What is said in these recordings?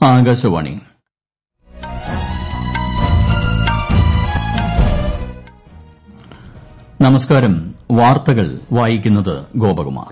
ആകാശവാണി നമസ്കാരം വാർത്തകൾ വായിക്കുന്നത് ഗോപകുമാർ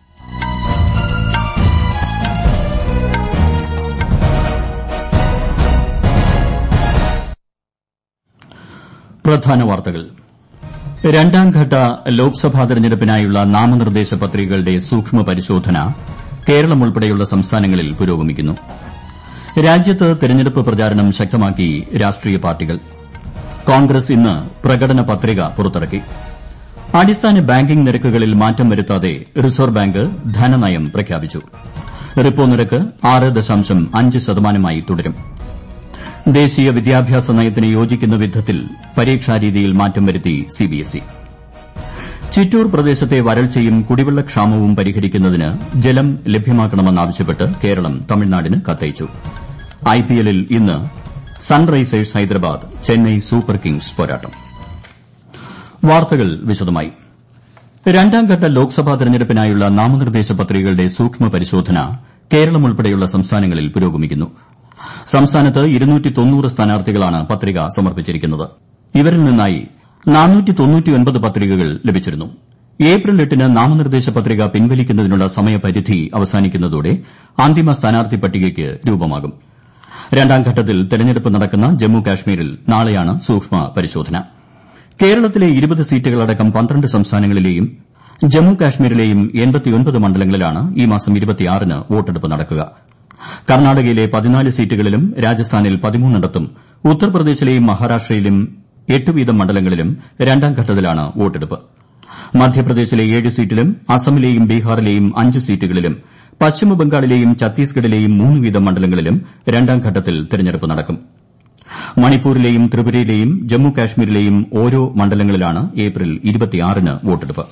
പ്രധാന വാർത്തകൾ രണ്ടാംഘട്ട ലോക്സഭാ തെരഞ്ഞെടുപ്പിനായുള്ള നാമനിർദ്ദേശ പത്രികകളുടെ സൂക്ഷ്മ പരിശോധന കേരളം ഉൾപ്പെടെയുള്ള സംസ്ഥാനങ്ങളിൽ പുരോഗമിക്കുന്നു രാജ്യത്ത് തെരഞ്ഞെടുപ്പ് പ്രചാരണം ശക്തമാക്കി രാഷ്ട്രീയ പാർട്ടികൾ കോൺഗ്രസ് ഇന്ന് പ്രകടന പത്രിക പുറത്തിറക്കി അടിസ്ഥാന ബാങ്കിംഗ് നിരക്കുകളിൽ മാറ്റം വരുത്താതെ റിസർവ് ബാങ്ക് ധനനയം പ്രഖ്യാപിച്ചു റിപ്പോ നിരക്ക് ആറ് ദശാംശം അഞ്ച് ശതമാനമായി തുടരും ദേശീയ വിദ്യാഭ്യാസ നയത്തിന് യോജിക്കുന്ന വിധത്തിൽ പരീക്ഷാരീതിയിൽ മാറ്റം വരുത്തി സിബിഎസ്ഇ ചിറ്റൂർ പ്രദേശത്തെ വരൾച്ചയും കുടിവെള്ളക്ഷാമവും പരിഹരിക്കുന്നതിന് ജലം ലഭ്യമാക്കണമെന്നാവശ്യപ്പെട്ട് കേരളം തമിഴ്നാടിന് കത്തയച്ചു ഐപിഎല്ലിൽ ഇന്ന് Sunrisers Hyderabad Chennai Super Kings പോരാട്ടം വാർത്തകൾ വിശദമായി രണ്ടാംഘട്ട ലോക്സഭാ തെരഞ്ഞെടുപ്പിനായുള്ള നാമനിർദ്ദേശ പത്രികകളുടെ സൂക്ഷ്മ പരിശോധന കേരളം ഉൾപ്പെടെയുള്ള സംസ്ഥാനങ്ങളിൽ പുരോഗമിക്കുന്നു സംസ്ഥാനത്ത് സ്ഥാനാർത്ഥികളാണ് പത്രിക സമർപ്പിച്ചിരിക്കുന്നത് ഇവരിൽ നിന്നായി പത്രികകൾ ലഭിച്ചിരുന്നു ഏപ്രിൽ എട്ടിന് നാമനിർദ്ദേശ പത്രിക പിൻവലിക്കുന്നതിനുള്ള സമയപരിധി അവസാനിക്കുന്നതോടെ അന്തിമ സ്ഥാനാർത്ഥി പട്ടികയ്ക്ക് രൂപമാകും രണ്ടാംഘട്ടത്തിൽ തെരഞ്ഞെടുപ്പ് നടക്കുന്ന ജമ്മു കാശ്മീരിൽ നാളെയാണ് സൂക്ഷ്മ പരിശോധന കേരളത്തിലെ ഇരുപത് സീറ്റുകളടക്കം പന്ത്രണ്ട് സംസ്ഥാനങ്ങളിലെയും ജമ്മു കാശ്മീരിലെയും മണ്ഡലങ്ങളിലാണ് ഈ മാസം ന് വോട്ടെടുപ്പ് നടക്കുക കർണാടകയിലെ പതിനാല് സീറ്റുകളിലും രാജസ്ഥാനിൽ പതിമൂന്നിടത്തും ഉത്തർപ്രദേശിലെയും മഹാരാഷ്ട്രയിലും എട്ട് വീതം മണ്ഡലങ്ങളിലും രണ്ടാംഘട്ടത്തിലാണ് വോട്ടെടുപ്പ് മധ്യപ്രദേശിലെ ഏഴ് സീറ്റിലും അസമിലെയും ബീഹാറിലെയും അഞ്ച് സീറ്റുകളിലും പശ്ചിമബംഗാളിലെയും ഛത്തീസ്ഗഡിലെയും മൂന്ന് വീതം മണ്ഡലങ്ങളിലും രണ്ടാംഘട്ടത്തിൽ തെരഞ്ഞെടുപ്പ് നടക്കും മണിപ്പൂരിലെയും ത്രിപുരയിലെയും ജമ്മു കാശ്മീരിലെയും ഓരോ മണ്ഡലങ്ങളിലാണ് ഏപ്രിൽ ന് വോട്ടെടുപ്പ്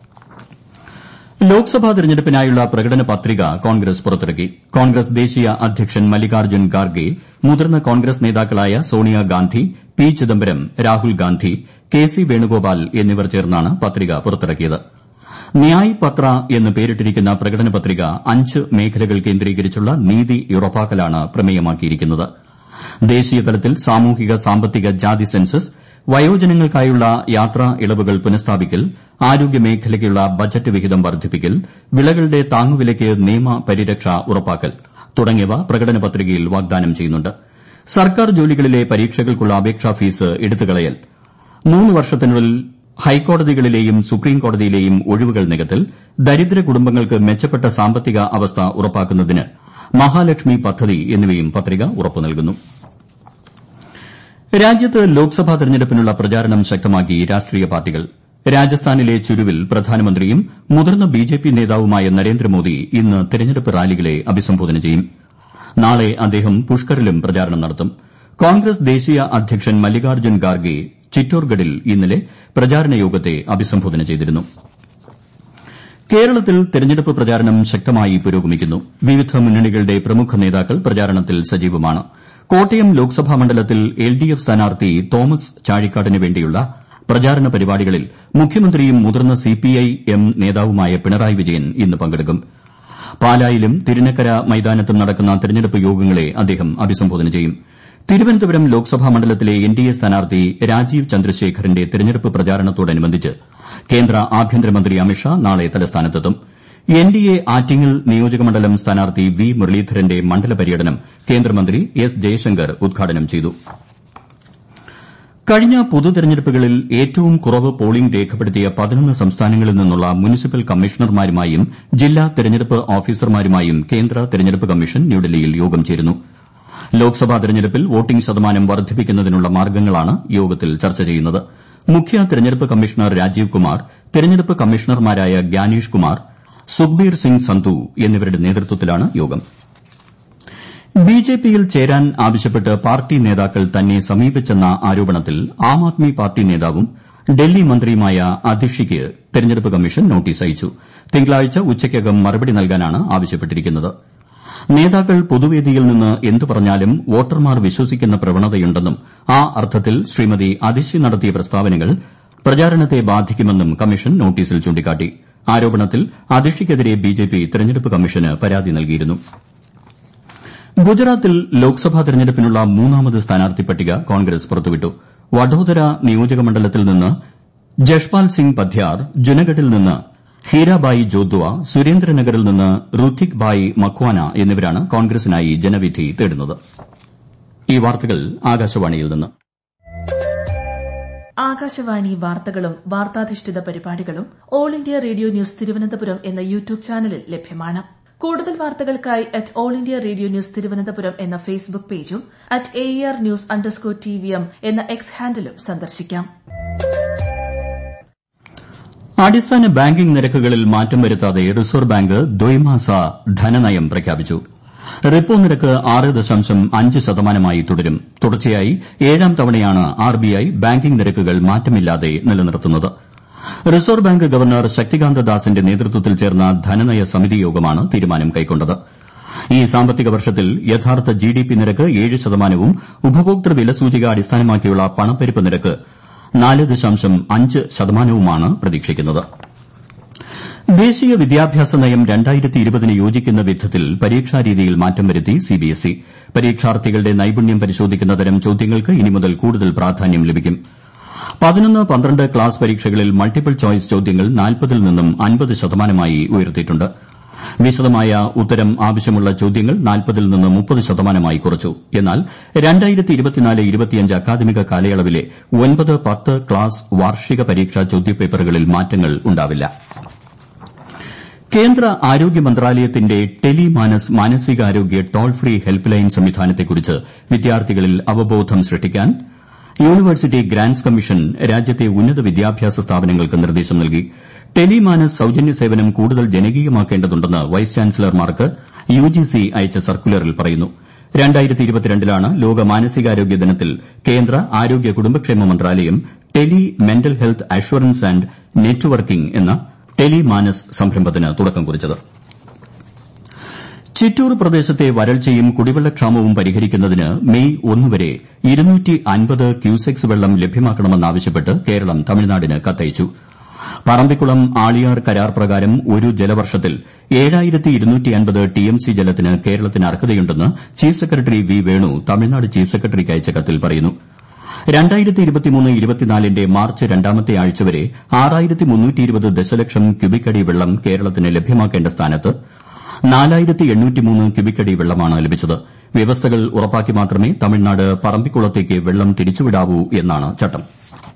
ലോക്സഭാ തെരഞ്ഞെടുപ്പിനായുള്ള പ്രകടന പത്രിക കോൺഗ്രസ് പുറത്തിറക്കി കോൺഗ്രസ് ദേശീയ അധ്യക്ഷൻ മല്ലികാർജ്ജുൻ ഖാർഗെ മുതിർന്ന കോൺഗ്രസ് നേതാക്കളായ Sonia Gandhi P Chidambaram Rahul Gandhi K C Venugopal എന്നിവർ ചേർന്നാണ് പത്രിക പുറത്തിറക്കിയത് ന്യായ് പത്ര എന്ന് പേരിട്ടിരിക്കുന്ന പ്രകടന പത്രിക അഞ്ച് മേഖലകൾ കേന്ദ്രീകരിച്ചുള്ള നീതി ഉറപ്പാക്കലാണ് പ്രമേയമാക്കിയിരിക്കുന്നത് ദേശീയതലത്തിൽ സാമൂഹിക സാമ്പത്തിക ജാതി സെൻസസ് വയോജനങ്ങൾക്കായുള്ള യാത്രാ ഇളവുകൾ പുനഃസ്ഥാപിക്കൽ ആരോഗ്യമേഖലയ്ക്കുള്ള ബജറ്റ് വിഹിതം വർദ്ധിപ്പിക്കൽ വിളകളുടെ താങ്ങുവിലയ്ക്ക് നിയമ പരിരക്ഷ ഉറപ്പാക്കൽ തുടങ്ങിയവ പ്രകടന പത്രികയിൽ വാഗ്ദാനം ചെയ്യുന്നുണ്ട് സർക്കാർ ജോലികളിലെ പരീക്ഷകൾക്കുള്ള അപേക്ഷാ ഫീസ് എടുത്തുകളയൽ മൂന്ന് വർഷത്തിനുള്ളിൽ ഹൈക്കോടതികളിലെയും സുപ്രീംകോടതിയിലെയും ഒഴിവുകൾ നികത്തൽ ദരിദ്ര കുടുംബങ്ങൾക്ക് മെച്ചപ്പെട്ട സാമ്പത്തിക അവസ്ഥ ഉറപ്പാക്കുന്നതിന് മഹാലക്ഷ്മി പദ്ധതി എന്നിവയും പത്രിക ഉറപ്പു നൽകുന്നു രാജ്യത്ത് ലോക്സഭാ തെരഞ്ഞെടുപ്പിനുള്ള പ്രചാരണം ശക്തമാക്കി രാഷ്ട്രീയ പാർട്ടികൾ രാജസ്ഥാനിലെ ചുരുവിൽ പ്രധാനമന്ത്രിയും മുതിർന്ന ബിജെപി നേതാവുമായ നരേന്ദ്രമോദി ഇന്ന് തെരഞ്ഞെടുപ്പ് റാലികളെ അഭിസംബോധന ചെയ്യും നാളെ അദ്ദേഹം പുഷ്കറിലും പ്രചാരണം നടത്തും കോൺഗ്രസ് ദേശീയ അധ്യക്ഷൻ മല്ലികാർജ്ജുൻ ഖാർഗെ ചിറ്റോർഗഡിൽ ഇന്നലെ പ്രചാരണ യോഗത്തെ അഭിസംബോധന ചെയ്തിരുന്നു കേരളത്തിൽ തെരഞ്ഞെടുപ്പ് പ്രചാരണം ശക്തമായി പുരോഗമിക്കുന്നു വിവിധ മുന്നണികളുടെ പ്രമുഖ നേതാക്കൾ പ്രചാരണത്തിൽ സജീവമാണ് കോട്ടയം ലോക്സഭാ മണ്ഡലത്തിൽ എൽ ഡി എഫ് സ്ഥാനാർത്ഥി തോമസ് ചാഴിക്കാടിന് വേണ്ടിയുള്ള പ്രചാരണ പരിപാടികളിൽ മുഖ്യമന്ത്രിയും മുതിർന്ന സിപിഐ എം നേതാവുമായ പിണറായി വിജയൻ ഇന്ന് പങ്കെടുക്കും പാലായിലും തിരുനക്കര മൈതാനത്തും നടക്കുന്ന തെരഞ്ഞെടുപ്പ് യോഗങ്ങളെ അദ്ദേഹം അഭിസംബോധന ചെയ്യും തിരുവനന്തപുരം ലോക്സഭാ മണ്ഡലത്തിലെ എൻ ഡി എ സ്ഥാനാർത്ഥി രാജീവ് ചന്ദ്രശേഖറിന്റെ തെരഞ്ഞെടുപ്പ് പ്രചാരണത്തോടനുബന്ധിച്ച് കേന്ദ്ര ആഭ്യന്തരമന്ത്രി അമിത്ഷാ നാളെ തലസ്ഥാനത്തെത്തും എൻ ഡി എ ആറ്റിങ്ങൽ നിയോജകമണ്ഡലം സ്ഥാനാർത്ഥി വി മുരളീധരന്റെ മണ്ഡല പര്യടനം കേന്ദ്രമന്ത്രി എസ് ജയശങ്കർ ഉദ്ഘാടനം ചെയ്തു കഴിഞ്ഞ പൊതുതെരഞ്ഞെടുപ്പുകളിൽ ഏറ്റവും കുറവ് പോളിംഗ് രേഖപ്പെടുത്തിയ പതിനൊന്ന് സംസ്ഥാനങ്ങളിൽ നിന്നുള്ള മുനിസിപ്പൽ കമ്മീഷണർമാരുമായും ജില്ലാ തെരഞ്ഞെടുപ്പ് ഓഫീസർമാരുമായും കേന്ദ്ര തെരഞ്ഞെടുപ്പ് കമ്മീഷൻ ന്യൂഡൽഹിയിൽ യോഗം ചേരുന്നു ലോക്സഭാ തെരഞ്ഞെടുപ്പിൽ വോട്ടിംഗ് ശതമാനം വർദ്ധിപ്പിക്കുന്നതിനുള്ള മാർഗ്ഗങ്ങളാണ് യോഗത്തിൽ ചർച്ച ചെയ്യുന്നത് മുഖ്യ തെരഞ്ഞെടുപ്പ് കമ്മീഷണർ രാജീവ് കുമാർ തെരഞ്ഞെടുപ്പ് കമ്മീഷണർമാരായ ഗ്യാനേഷ് കുമാർ സുഖ്ബീർ സിംഗ് സന്ധു എന്നിവരുടെ നേതൃത്വത്തിലാണ് യോഗം ബിജെപിയിൽ ചേരാൻ ആവശ്യപ്പെട്ട് പാർട്ടി നേതാക്കൾ തന്നെ സമീപിച്ചെന്ന ആരോപണത്തിൽ ആം ആദ്മി പാർട്ടി നേതാവും ഡൽഹി മന്ത്രിയുമായ അതിഷിക്ക് തെരഞ്ഞെടുപ്പ് കമ്മീഷൻ നോട്ടീസ് അയച്ചു തിങ്കളാഴ്ച ഉച്ചയ്ക്കകം മറുപടി നൽകാനാണ് ആവശ്യപ്പെട്ടിരിക്കുന്നത് നേതാക്കൾ പൊതുവേദിയിൽ നിന്ന് എന്തു പറഞ്ഞാലും വോട്ടർമാർ വിശ്വസിക്കുന്ന പ്രവണതയുണ്ടെന്നും ആ അർത്ഥത്തിൽ ശ്രീമതി അതിഷി നടത്തിയ പ്രസ്താവനകൾ പ്രചാരണത്തെ ബാധിക്കുമെന്നും കമ്മീഷൻ നോട്ടീസിൽ ചൂണ്ടിക്കാട്ടി ആരോപണത്തിൽ അതിഷിക്കെതിരെ ബിജെപി തെരഞ്ഞെടുപ്പ് കമ്മീഷന് പരാതി നൽകിയിരുന്നു ഗുജറാത്തിൽ ലോക്സഭാ തെരഞ്ഞെടുപ്പിനുള്ള മൂന്നാമത് സ്ഥാനാർത്ഥി പട്ടിക കോൺഗ്രസ് പുറത്തുവിട്ടു വഡോദര നിയോജക മണ്ഡലത്തിൽ നിന്ന് ജഷ്പാൽ സിംഗ് പധ്യാർ ജുനഗഡിൽ നിന്ന് ഹീരാബായി ജോദ്വ സുരേന്ദ്രനഗറിൽ നിന്ന് റുത്തിക് ഭായ് മക്വാന എന്നിവരാണ് കോൺഗ്രസിനായി ജനവിധി തേടുന്നത് ഈ വാർത്തകൾ ആകാശവാണിയിൽ നിന്ന് ആകാശവാണി വാർത്തകളും വാർത്താധിഷ്ഠിത പരിപാടികളും All India Radio News Thiruvananthapuram എന്ന യൂട്യൂബ് ചാനലിൽ ലഭ്യമാണ് കൂടുതൽ വാർത്തകൾക്കായി at All India Radio News Thiruvananthapuram എന്ന ഫേസ്ബുക്ക് പേജും at A R news underscore T V M എന്ന എക്സ് ഹാൻഡിലും സന്ദർശിക്കാം അടിസ്ഥാന ബാങ്കിംഗ് നിരക്കുകളിൽ മാറ്റം വരുത്താതെ റിസർവ് ബാങ്ക് ദ്വൈമാസ ധനനയം പ്രഖ്യാപിച്ചു റിപ്പോ നിരക്ക് ആറ് ദശാംശം അഞ്ച് ശതമാനമായി തുടരും തുടർച്ചയായി ഏഴാം തവണയാണ് ആർബിഐ ബാങ്കിംഗ് നിരക്കുകൾ മാറ്റമില്ലാതെ നിലനിർത്തുന്നത് റിസർവ് ബാങ്ക് ഗവർണർ ശക്തികാന്ത ദാസിന്റെ നേതൃത്വത്തിൽ ചേർന്ന ധനനയ സമിതി യോഗമാണ് തീരുമാനം കൈക്കൊണ്ടത് ഈ സാമ്പത്തിക വർഷത്തിൽ യഥാർത്ഥ ജിഡിപി നിരക്ക് ഏഴ് ശതമാനവും ഉപഭോക്തൃ വില സൂചിക അടിസ്ഥാനമാക്കിയുള്ള പണപ്പെരുപ്പ നിരക്ക് നാല് ദശാംശം അഞ്ച് ശതമാനവുമാണ് പ്രതീക്ഷിക്കുന്നത് ദേശീയ വിദ്യാഭ്യാസ നയം ന് യോജിക്കുന്ന വിധത്തിൽ പരീക്ഷാരീതിയിൽ മാറ്റം വരുത്തി സിബിഎസ്ഇ പരീക്ഷാർത്ഥികളുടെ നൈപുണ്യം പരിശോധിക്കുന്ന തരം ചോദ്യങ്ങൾക്ക് ഇനി മുതൽ കൂടുതൽ പ്രാധാന്യം ലഭിക്കും പതിനൊന്ന് പന്ത്രണ്ട് ക്ലാസ് പരീക്ഷകളിൽ മൾട്ടിപ്പിൾ ചോയ്സ് ചോദ്യങ്ങൾ നാൽപ്പതിൽ നിന്നും അൻപത് ശതമാനമായി ഉയർത്തിയിട്ടുണ്ട് വിശദമായ ഉത്തരം ആവശ്യമുള്ള ചോദ്യങ്ങൾ നാൽപ്പതിൽ നിന്ന് മുപ്പത് ശതമാനമായി കുറച്ചു എന്നാൽ അക്കാദമിക കാലയളവിലെ ഒൻപത് പത്ത് ക്ലാസ് വാർഷിക പരീക്ഷാ ചോദ്യപേപ്പറുകളിൽ മാറ്റങ്ങൾ ഉണ്ടാവില്ല കേന്ദ്ര ആരോഗ്യ മന്ത്രാലയത്തിന്റെ ടെലി മാനസ് മാനസികാരോഗ്യ ടോൾ ഫ്രീ ഹെൽപ്പ് ലൈൻ സംവിധാനത്തെക്കുറിച്ച് വിദ്യാർത്ഥികളിൽ അവബോധം സൃഷ്ടിക്കാൻ യൂണിവേഴ്സിറ്റി ഗ്രാന്റ്സ് കമ്മീഷൻ രാജ്യത്തെ ഉന്നത വിദ്യാഭ്യാസ സ്ഥാപനങ്ങൾക്ക് നിർദ്ദേശം നൽകി ടെലി മാനസ് സൌജന്യ സേവനം കൂടുതൽ ജനകീയമാക്കേണ്ടതുണ്ടെന്ന് വൈസ് ചാൻസലർമാർക്ക് യുജിസി അയച്ച സർക്കുലറിൽ പറയുന്നു ലാണ് ലോക മാനസികാരോഗ്യ ദിനത്തിൽ കേന്ദ്ര ആരോഗ്യ കുടുംബക്ഷേമ മന്ത്രാലയം tele mental health assurance and networking എന്ന ടെലി മാനസ് സംരംഭത്തിന് തുടക്കം കുറിച്ചത് ചിറ്റൂർ പ്രദേശത്തെ വരൾച്ചയും കുടിവെള്ളക്ഷാമവും പരിഹരിക്കുന്നതിന് മെയ് ഒന്ന് വരെ ക്യൂസെക്സ് വെള്ളം ലഭ്യമാക്കണമെന്നാവശ്യപ്പെട്ട് കേരളം തമിഴ്നാടിന് കത്തയച്ചു പറമ്പിക്കുളം ആളിയാർ കരാർ പ്രകാരം ഒരു ജലവർഷത്തിൽ ടിഎംസി ജലത്തിന് കേരളത്തിന് അർഹതയുണ്ടെന്ന് chief secretary V Venu Tamil Nadu chief സെക്രട്ടറിക്ക് അയച്ച കത്തിൽ പറയുന്നു ന്റെ മാർച്ച് രണ്ടാമത്തെ ആഴ്ച വരെ ദശലക്ഷം ക്യൂബിക് അടി വെള്ളം കേരളത്തിന് ലഭ്യമാക്കേണ്ട സ്ഥാനത്ത് ക്യൂബിക് അടി വെള്ളമാണ് ലഭിച്ചത് വ്യവസ്ഥകൾ ഉറപ്പാക്കി മാത്രമേ തമിഴ്നാട് പറമ്പിക്കുളത്തേക്ക് വെള്ളം തിരിച്ചുവിടാവൂ എന്നാണ് ചട്ടം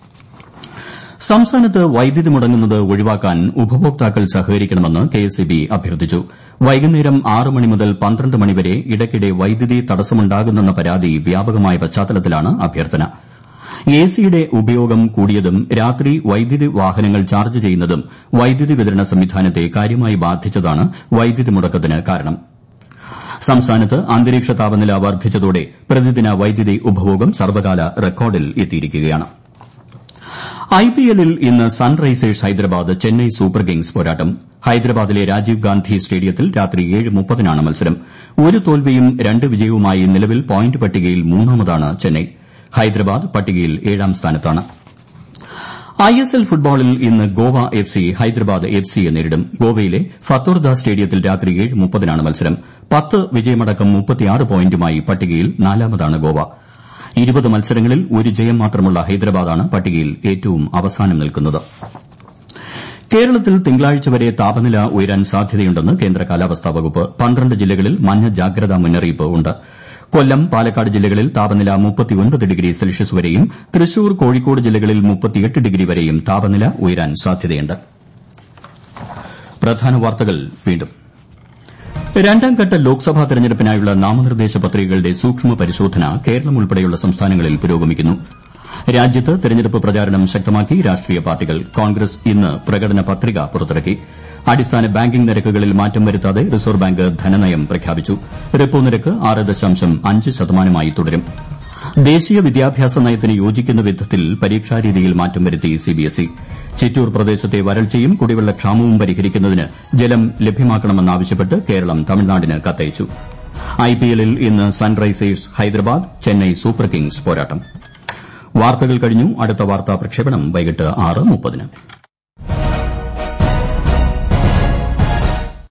സംസ്ഥാനത്ത് വൈദ്യുതി മുടങ്ങുന്നത് ഒഴിവാക്കാൻ ഉപഭോക്താക്കൾ സഹകരിക്കണമെന്ന് കെഎസ്ഇബി അഭ്യർത്ഥിച്ചു വൈകുന്നേരം ആറ് മണി മുതൽ പന്ത്രണ്ട് മണിവരെ ഇടയ്ക്കിടെ വൈദ്യുതി തടസ്സമുണ്ടാകുന്നെന്ന പരാതി വ്യാപകമായ പശ്ചാത്തലത്തിലാണ് അഭ്യർത്ഥന എസിയുടെ ഉപയോഗം കൂടിയതും രാത്രി വൈദ്യുതി വാഹനങ്ങൾ ചാർജ് ചെയ്യുന്നതും വൈദ്യുതി വിതരണ സംവിധാനത്തെ കാര്യമായി ബാധിച്ചതാണ് വൈദ്യുതി മുടക്കത്തിന് കാരണം സംസ്ഥാനത്ത് അന്തരീക്ഷ താപനില വർദ്ധിച്ചതോടെ പ്രതിദിന വൈദ്യുതി ഉപഭോഗം സർവ്വകാല റെക്കോർഡിൽ എത്തിയിരിക്കുകയാണ് ഐപിഎല്ലിൽ ഇന്ന് Sunrisers Hyderabad Chennai Super Kings പോരാട്ടം ഹൈദരാബാദിലെ രാജീവ് ഗാന്ധി സ്റ്റേഡിയത്തിൽ രാത്രി ഏഴ് മുപ്പതിനാണ് മത്സരം ഒരു തോൽവിയും രണ്ട് വിജയവുമായി നിലവിൽ പോയിന്റ് പട്ടികയിൽ മൂന്നാമതാണ് ചെന്നൈ ഹൈദരാബാദ് പട്ടികയിൽ ഏഴാം സ്ഥാനത്താണ് ഐഎസ്എൽ ഫുട്ബോളിൽ ഇന്ന് Goa F C Hyderabad F സിയെ നേരിടും ഗോവയിലെ ഫത്തോർദ സ്റ്റേഡിയത്തിൽ രാത്രി ഏഴ് മുപ്പതിനാണ് മത്സരം പത്ത് വിജയമടക്കം പോയിന്റുമായി പട്ടികയിൽ നാലാമതാണ് ഗോവ ഇരുപത് മത്സരങ്ങളിൽ ഒരു ജയം മാത്രമുള്ള ഹൈദരാബാദാണ് പട്ടികയിൽ ഏറ്റവും അവസാനം നിൽക്കുന്നത് കേരളത്തിൽ തിങ്കളാഴ്ച വരെ താപനില ഉയരാൻ സാധ്യതയുണ്ടെന്ന് കേന്ദ്ര കാലാവസ്ഥാ വകുപ്പ് പന്ത്രണ്ട് ജില്ലകളിൽ മഞ്ഞ ജാഗ്രതാ മുന്നറിയിപ്പ് ഉണ്ട് കൊല്ലം പാലക്കാട് ജില്ലകളിൽ താപനില ഡിഗ്രി സെൽഷ്യസ് വരെയും തൃശൂർ കോഴിക്കോട് ജില്ലകളിൽ ഡിഗ്രി വരെയും താപനില ഉയരാൻ സാധ്യതയുണ്ട് പ്രധാന വാർത്തകൾ വീണ്ടും രണ്ടാംഘട്ട ലോക്സഭാ തെരഞ്ഞെടുപ്പിനായുള്ള നാമനിർദ്ദേശ പത്രികകളുടെ സൂക്ഷ്മ പരിശോധന കേരളം ഉൾപ്പെടെയുള്ള സംസ്ഥാനങ്ങളിൽ പുരോഗമിക്കുന്നു രാജ്യത്ത് തെരഞ്ഞെടുപ്പ് പ്രചാരണം ശക്തമാക്കി രാഷ്ട്രീയ പാർട്ടികൾ കോൺഗ്രസ് ഇന്ന് പ്രകടന പത്രിക പുറത്തിറക്കി അടിസ്ഥാന ബാങ്കിംഗ് നിരക്കുകളിൽ മാറ്റം വരുത്താതെ റിസർവ് ബാങ്ക് ധനനയം പ്രഖ്യാപിച്ചു റിപ്പോ നിരക്ക് ആറ് ദശാംശം അഞ്ച് ശതമാനമായി തുടരും ദേശീയ വിദ്യാഭ്യാസ നയത്തിന് യോജിക്കുന്ന വിധത്തിൽ പരീക്ഷാരീതിയിൽ മാറ്റം വരുത്തി സിബിഎസ്ഇ ചിറ്റൂർ പ്രദേശത്തെ വരൾച്ചയും കുടിവെള്ളക്ഷാമവും പരിഹരിക്കുന്നതിന് ജലം ലഭ്യമാക്കണമെന്നാവശ്യപ്പെട്ട് കേരളം തമിഴ്നാടിന് കത്തയച്ചു ഐപിഎല്ലിൽ ഇന്ന് Sunrisers Hyderabad Chennai Super Kings പോരാട്ടം വാർത്തകൾ കഴിഞ്ഞു അടുത്ത വാർത്താ പ്രക്ഷേപണം വൈകിട്ട് ആറ് മുപ്പതിന്